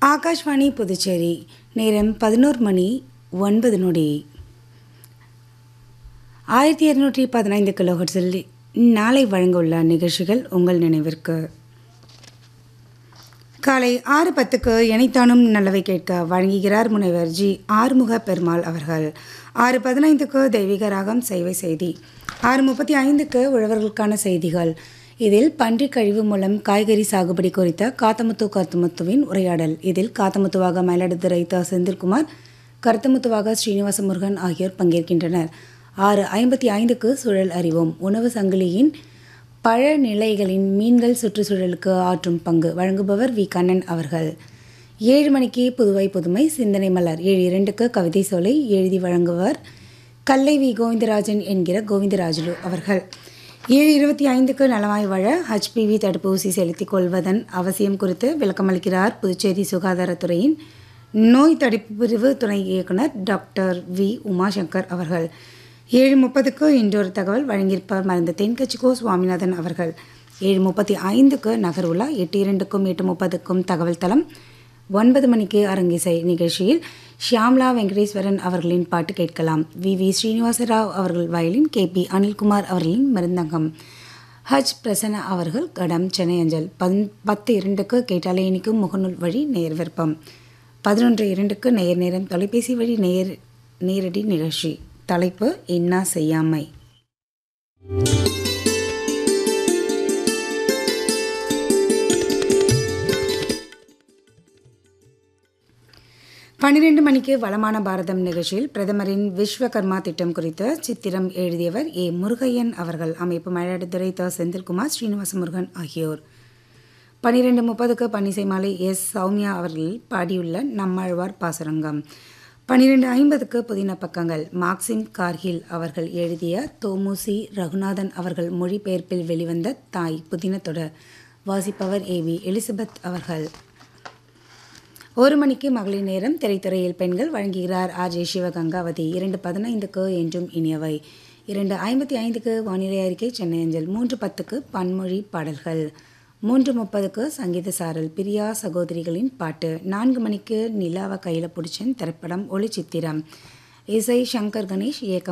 ஆகாஷ்வாணி புதுச்சேரி நேரம் பதினோரு மணி ஒன்பது நொடி ஆயிரத்தி இரநூற்றி பதினைந்து கிலோஹெர்ட்ஸில் நாளை வழங்க உள்ள நிகழ்ச்சிகள் உங்கள் நினைவிற்கு காலை ஆறு பத்துக்கு இணைத்தானும் நல்லவை கேட்க வழங்குகிறார் முனைவர் ஜி ஆறுமுக பெருமாள் அவர்கள் ஆறு பதினைந்துக்கு தெய்வீக ராகம் செய்வை செய்தி ஆறு முப்பத்தி ஐந்துக்கு உழவர்களுக்கான செய்திகள் இதில் பன்றி கழிவு மூலம் காய்கறி சாகுபடி குறித்த காத்தமுத்து கருத்துமுத்துவின் உரையாடல் இதில் காத்தமுத்துவாக மயிலாடுதுறை த செந்தில்குமார் கருத்தமுத்துவாக ஸ்ரீனிவாச முருகன் ஆகியோர் பங்கேற்கின்றனர் ஆறு ஐம்பத்தி ஐந்துக்கு சுழல் அறிவோம் உணவு சங்கிலியின் பழநிலைகளின் மீன்கள் சுற்றுச்சூழலுக்கு ஆற்றும் பங்கு வழங்குபவர் வி கண்ணன் அவர்கள் ஏழு மணிக்கு புதுவை புதுமை சிந்தனை மலர் ஏழு இரண்டுக்கு கவிதை சோலை எழுதி வழங்குவர் கல்லை வி கோவிந்தராஜன் என்கிற கோவிந்தராஜுலு அவர்கள் ஏழு இருபத்தி ஐந்துக்கு நலமாய் வாழ ஹச்பிவி தடுப்பூசி செலுத்திக் கொள்வதன் அவசியம் குறித்து விளக்கமளிக்கிறார் புதுச்சேரி சுகாதாரத்துறையின் நோய் தடுப்பு பிரிவு துணை இயக்குனர் டாக்டர் வி உமாசங்கர் அவர்கள் ஏழு முப்பதுக்கு இன்றொரு தகவல் வழங்கியிருப்பார் மறந்த தென்கட்சிக்கோ சுவாமிநாதன் அவர்கள் ஏழு முப்பத்தி ஐந்துக்கு நகர்வுலா எட்டு இரண்டுக்கும் எட்டு முப்பதுக்கும் தகவல் தளம் ஒன்பது மணிக்கு அரங்கிசை நிகழ்ச்சியில் ஷியாம்லா வெங்கடேஸ்வரன் அவர்களின் பாட்டு கேட்கலாம் வி வி ஸ்ரீனிவாசராவ் அவர்கள் வயலின் கே பி அனில்குமார் அவர்களின் மருந்தங்கம் ஹஜ் பிரசன்னா அவர்கள் கடம் சென்னை அஞ்சல் பன் பத்து இரண்டுக்கு கேட்டாலே இனிக்கும் முகநூல் வழி நேர் விருப்பம் பதினொன்று இரண்டுக்கு நேர் நேரம் தொலைபேசி வழி நேர் நேரடி நிகழ்ச்சி தலைப்பு இன்னா செய்யாமை பன்னிரெண்டு மணிக்கு வளமான பாரதம் நிகழ்ச்சியில் பிரதமரின் விஸ்வகர்மா திட்டம் குறித்த சித்திரம் எழுதியவர் ஏ முருகையன் அவர்கள் அமைப்பு மயிலாடுதுறை த செந்தில்குமார் ஸ்ரீனிவாச முருகன் ஆகியோர் பன்னிரெண்டு முப்பதுக்கு பன்னிசை மாலை எஸ் சௌமியா அவர்கள் பாடியுள்ள நம்மாழ்வார் பாசுரங்கம் பன்னிரெண்டு ஐம்பதுக்கு புதின பக்கங்கள் மார்க்சிம் கார்கில் அவர்கள் எழுதிய தோமுசி ரகுநாதன் அவர்கள் மொழிபெயர்ப்பில் வெளிவந்த தாய் புதின தொடர் வாசிப்பவர் ஏ வி எலிசபெத் அவர்கள் ஒரு மணிக்கு மகளிர் நேரம் திரைத்துறையில் பெண்கள் வழங்குகிறார் ஆர் ஜே சிவகங்காவதி இரண்டு பதினைந்துக்கு என்றும் இனியவை இரண்டு ஐம்பத்தி ஐந்துக்கு வானிலை அறிக்கை சென்னை அஞ்சல் மூன்று பத்துக்கு பன்மொழி பாடல்கள் மூன்று முப்பதுக்கு சங்கீத சாரல் பிரியா சகோதரிகளின் பாட்டு நான்கு மணிக்கு நிலாவ கையில் பிடிச்சன் திரைப்படம் ஒளிச்சித்திரம் இசை சங்கர் கணேஷ் இயக்கம்